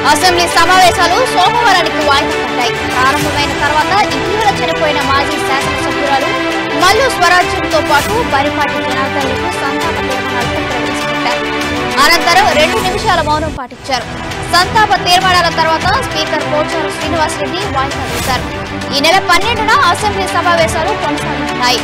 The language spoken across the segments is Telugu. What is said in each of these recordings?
అసెంబ్లీ సమావేశాలు సోమవారానికి వాయిదా పడ్డాయి ప్రారంభమైన తర్వాత ఇటీవల చనిపోయిన మాజీ శాసనసభ్యురాలు మల్లు స్వరాజ్యంతో పాటు పరిపాటి జనార్దన్లకు సంతాప తీర్మానాలను ప్రవేశపెట్టారు అనంతరం రెండు నిమిషాల మౌనం పాటించారు సంతాప తీర్మానాల తర్వాత స్పీకర్ పోచారు శ్రీనివాసరెడ్డి వాయిదా వేశారు ఈ నెల పన్నెండున అసెంబ్లీ సమావేశాలు కొనసాగనున్నాయి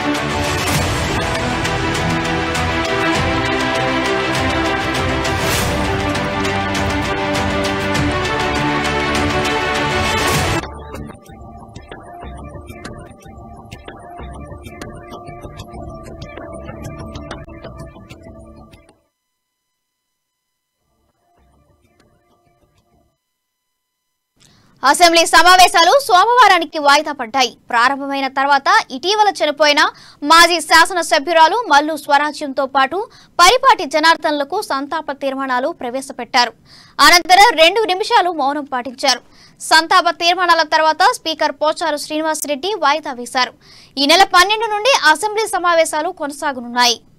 అసెంబ్లీ సమావేశాలు సోమవారానికి వాయిదా పడ్డాయి ప్రారంభమైన తర్వాత ఇటీవల చనిపోయిన మాజీ శాసనసభ్యురాలు మల్లు స్వరాజ్యంతో పాటు పరిపాటి జనార్దన్లకు సంతాప తీర్మానాలు ప్రవేశపెట్టారు అనంతరం రెండు నిమిషాలు మౌనం పాటించారు సంతాప తీర్మానాల తర్వాత స్పీకర్ పోచారు శ్రీనివాసరెడ్డి వాయిదా వేశారు ఈ నెల పన్నెండు నుండి అసెంబ్లీ సమావేశాలు కొనసాగనున్నాయి